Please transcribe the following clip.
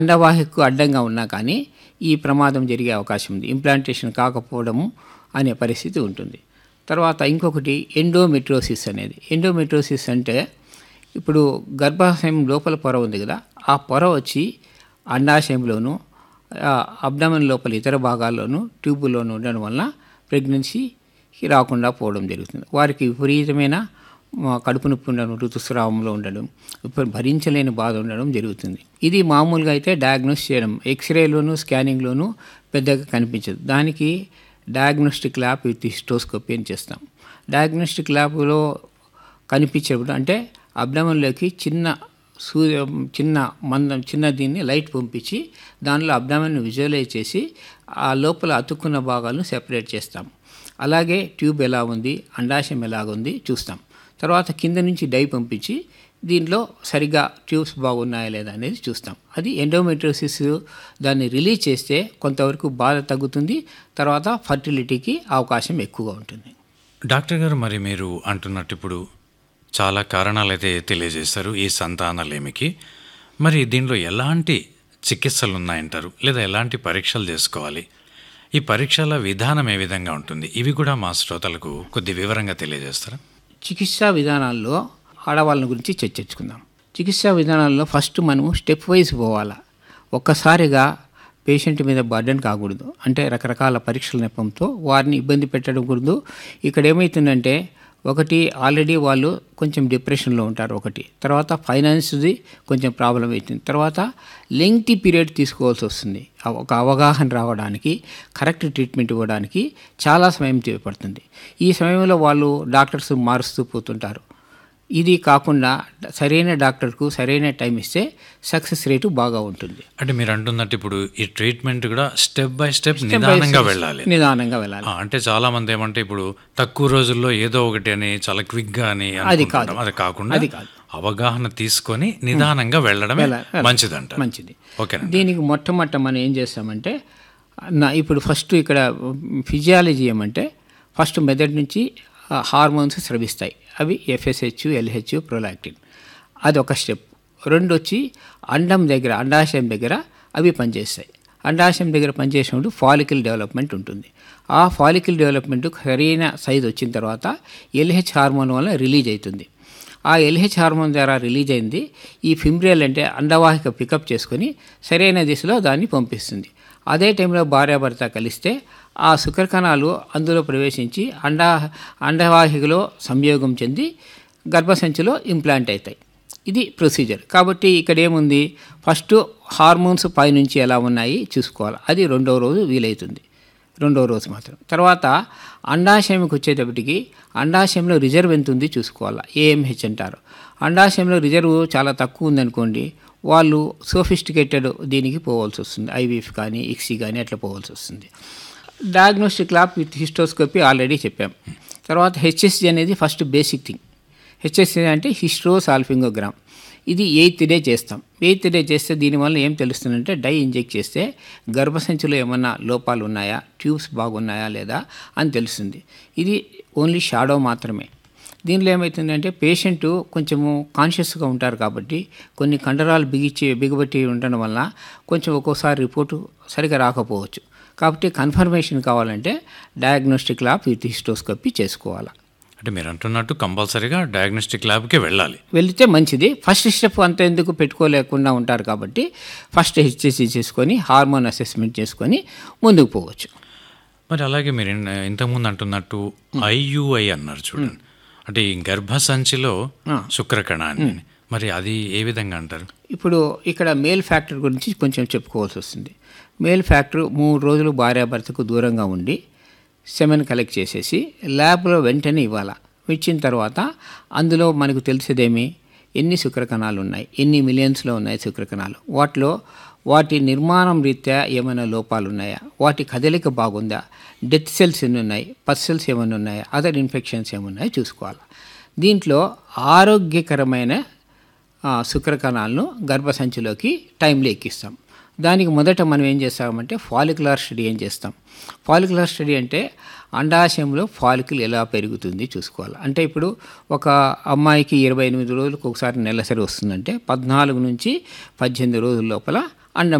అండవాహికు అడ్డంగా ఉన్నా కానీ ఈ ప్రమాదం జరిగే అవకాశం ఉంది ఇంప్లాంటేషన్ కాకపోవడము అనే పరిస్థితి ఉంటుంది తర్వాత ఇంకొకటి ఎండోమెట్రోసిస్ అనేది ఎండోమెట్రోసిస్ అంటే ఇప్పుడు గర్భాశయం లోపల పొర ఉంది కదా ఆ పొర వచ్చి అండాశయంలోను అబ్డమన్ లోపల ఇతర భాగాల్లోనూ ట్యూబుల్లోనూ ఉండడం వలన ప్రెగ్నెన్సీకి రాకుండా పోవడం జరుగుతుంది వారికి విపరీతమైన ఆ, కడుపు నొప్పి ఉండడం ఋతుస్రావంలో ఉండడం ఇప్పుడు భరించలేని బాధ ఉండడం జరుగుతుంది ఇది మామూలుగా అయితే డయాగ్నోస్ చేయడం ఎక్స్రేలోను స్కానింగ్లోను పెద్దగా కనిపించదు దానికి డయాగ్నోస్టిక్ ల్యాబ్ విత్ హిస్టోస్కోపీ అని చేస్తాం డయాగ్నోస్టిక్ ల్యాబ్లో కనిపించేప్పుడు అంటే అబ్డమన్లోకి చిన్న సూర్య చిన్న మందం చిన్న దీన్ని లైట్ పంపించి దానిలో అబ్డామెన్ విజువలైజ్ చేసి ఆ లోపల అతుక్కున్న భాగాలను సెపరేట్ చేస్తాం అలాగే ట్యూబ్ ఎలా ఉంది అండాశయం ఎలాగుంది చూస్తాం తర్వాత కింద నుంచి డై పంపించి దీనిలో సరిగ్గా ట్యూబ్స్ బాగున్నాయా లేదా అనేది చూస్తాం అది ఎండోమెట్రోసిస్ దాన్ని రిలీజ్ చేస్తే కొంతవరకు బాధ తగ్గుతుంది తర్వాత ఫర్టిలిటీకి అవకాశం ఎక్కువగా ఉంటుంది డాక్టర్ గారు మరి మీరు అంటున్నట్టు ఇప్పుడు చాలా కారణాలు అయితే తెలియజేస్తారు ఈ సంతానలేమికి మరి దీనిలో ఎలాంటి చికిత్సలు ఉన్నాయంటారు లేదా ఎలాంటి పరీక్షలు చేసుకోవాలి ఈ పరీక్షల విధానం ఏ విధంగా ఉంటుంది ఇవి కూడా మా శ్రోతలకు కొద్ది వివరంగా తెలియజేస్తారా చికిత్సా విధానాల్లో ఆడవాళ్ళ గురించి చర్చించుకుందాం చికిత్సా విధానాల్లో ఫస్ట్ మనము స్టెప్ వైజ్ పోవాలా ఒక్కసారిగా పేషెంట్ మీద బర్డెన్ కాకూడదు అంటే రకరకాల పరీక్షల నెపంతో వారిని ఇబ్బంది పెట్టడం కూడదు ఇక్కడ ఏమవుతుందంటే ఒకటి ఆల్రెడీ వాళ్ళు కొంచెం డిప్రెషన్లో ఉంటారు ఒకటి తర్వాత ఫైనాన్స్ది కొంచెం ప్రాబ్లం అవుతుంది తర్వాత లెంగ్తీ పీరియడ్ తీసుకోవాల్సి వస్తుంది ఆ ఒక అవగాహన రావడానికి కరెక్ట్ ట్రీట్మెంట్ ఇవ్వడానికి చాలా సమయం పడుతుంది ఈ సమయంలో వాళ్ళు డాక్టర్స్ మారుస్తూ పోతుంటారు ఇది కాకుండా సరైన డాక్టర్కు సరైన టైం ఇస్తే సక్సెస్ రేటు బాగా ఉంటుంది అంటే మీరు అంటున్నట్టు ఇప్పుడు ఈ ట్రీట్మెంట్ కూడా స్టెప్ బై స్టెప్ నిదానంగా వెళ్ళాలి నిదానంగా వెళ్ళాలి ఆ, అంటే చాలా మంది ఏమంటే ఇప్పుడు తక్కువ రోజుల్లో ఏదో ఒకటి అని చాలా క్విక్ గా అని అనుకుంటుంటాం. అది కాకుండా అది కాదు. అవగాహన తీసుకొని నిదానంగా వెళ్ళడమే వెళ్ళాలి. మంచిదంట మంచిది ఓకేనండి దీనికి మొట్టమొదట మనం ఏం చేస్తామంటే నా ఇప్పుడు ఫస్ట్ ఇక్కడ ఫిజియాలజీ ఏమంటే ఫస్ట్ మెదడు నుంచి ఆ, హార్మోన్స్ స్రవిస్తాయి అవి ఎఫ్ఎస్హెచ్ ఎల్హెచ్ ప్రొలాక్టిన్ అది ఒక స్టెప్ రెండు వచ్చి అండం దగ్గర అండాశయం దగ్గర అవి పనిచేస్తాయి అండాశయం దగ్గర పనిచేసినప్పుడు ఫాలికల్ డెవలప్మెంట్ ఉంటుంది ఆ ఫాలికల్ డెవలప్మెంట్ సరైన సైజ్ వచ్చిన తర్వాత ఎల్హెచ్ హార్మోన్ వల్ల రిలీజ్ అవుతుంది ఆ ఎల్హెచ్ హార్మోన్ ద్వారా రిలీజ్ అయింది ఈ ఫిమ్రియల్ అంటే అండవాహిక పికప్ చేసుకొని సరైన దిశలో దాన్ని పంపిస్తుంది అదే టైంలో భార్యాభర్త కలిస్తే ఆ శుక్రకణాలు అందులో ప్రవేశించి అండా అండవాహికలో సంయోగం చెంది గర్భసంచిలో ఇంప్లాంట్ అవుతాయి ఇది ప్రొసీజర్ కాబట్టి ఇక్కడ ఏముంది ఫస్ట్ హార్మోన్స్ పైనుంచి ఎలా ఉన్నాయి చూసుకోవాలి అది రెండవ రోజు వీలవుతుంది రెండో రోజు మాత్రం తర్వాత అండాశయంకి వచ్చేటప్పటికి అండాశయంలో రిజర్వ్ ఎంత ఉంది చూసుకోవాలి ఏఎంహెచ్ అంటారు అండాశయంలో రిజర్వ్ చాలా తక్కువ ఉందనుకోండి వాళ్ళు సోఫిస్టికేటెడ్ దీనికి పోవాల్సి వస్తుంది ఐవీఎఫ్ కానీ ఇక్సీ కానీ అట్లా పోవాల్సి వస్తుంది diagnostic lab with hysteroscopy already చెప్పాం తర్వాత హెచ్ఎస్జి అనేది ఫస్ట్ బేసిక్ థింగ్ హెచ్ఎస్జి అంటే హిస్ట్రోసాల్ఫింగోగ్రామ్ ఇది ఎయిత్ డే చేస్తాం ఎయిత్ డే చేస్తే దీనివల్ల ఏం తెలుస్తుందంటే డై ఇంజెక్ట్ చేస్తే గర్భసంచిలో ఏమన్నా లోపాలు ఉన్నాయా ట్యూబ్స్ బాగున్నాయా లేదా అని తెలుస్తుంది ఇది ఓన్లీ షాడో మాత్రమే దీనిలో ఏమవుతుందంటే పేషెంట్ కొంచెము కాన్షియస్గా ఉంటారు కాబట్టి కొన్ని కండరాలు బిగిచ్చి బిగబట్టి ఉండడం వల్ల కొంచెం ఒక్కోసారి రిపోర్టు సరిగా రాకపోవచ్చు కాబట్టి కన్ఫర్మేషన్ కావాలంటే డయాగ్నోస్టిక్ ల్యాబ్ విత్ హిస్టోస్కోపీ చేసుకోవాలి అంటే మీరు అంటున్నట్టు కంపల్సరీగా డయాగ్నోస్టిక్ ల్యాబ్కే వెళ్ళాలి వెళితే మంచిది ఫస్ట్ స్టెప్ అంత ఎందుకు పెట్టుకోలేకుండా ఉంటారు కాబట్టి ఫస్ట్ హెచ్ఎస్సి చేసుకొని హార్మోన్ అసెస్మెంట్ చేసుకొని ముందుకు పోవచ్చు మరి అలాగే మీరు ఇన్- ఇంతకుముందు అంటున్నట్టు ఐయుఐ అన్నారు చూడండి అంటే ఈ గర్భసంచిలో శుక్రకణాన్ని మరి అది ఏ విధంగా అంటారు ఇప్పుడు ఇక్కడ మేల్ ఫ్యాక్టర్ గురించి కొంచెం చెప్పుకోవాల్సి వస్తుంది మేల్ ఫ్యాక్టర్ మూడు రోజులు భార్యాభర్తకు దూరంగా ఉండి సెమెన్ కలెక్ట్ చేసేసి ల్యాబ్లో వెంటనే ఇవ్వాలి ఇచ్చిన తర్వాత అందులో మనకు తెలిసేదేమి ఎన్ని శుక్రకణాలు ఉన్నాయి ఎన్ని మిలియన్స్లో ఉన్నాయి శుక్రకణాలు వాటిలో వాటి నిర్మాణం రీత్యా ఏమైనా లోపాలు ఉన్నాయా వాటి కదలిక బాగుందా డెత్ సెల్స్ ఎన్ని ఉన్నాయి పస్ సెల్స్ ఏమైనా ఉన్నాయా అదర్ ఇన్ఫెక్షన్స్ ఏమున్నాయో చూసుకోవాలి దీంట్లో ఆరోగ్యకరమైన ఆ, శుక్రకణాలను గర్భసంచిలోకి టైంలో ఎక్కిస్తాం దానికి మొదట మనం ఏం చేస్తామంటే ఫాలికులర్ స్టడీ ఏం చేస్తాం ఫాలికులర్ స్టడీ అంటే అండాశయంలో ఫాలికల్ ఎలా పెరుగుతుంది చూసుకోవాలి అంటే ఇప్పుడు ఒక అమ్మాయికి ఇరవై ఎనిమిది రోజులకు ఒకసారి నెలసరి వస్తుందంటే పద్నాలుగు నుంచి పద్దెనిమిది రోజుల లోపల అండ్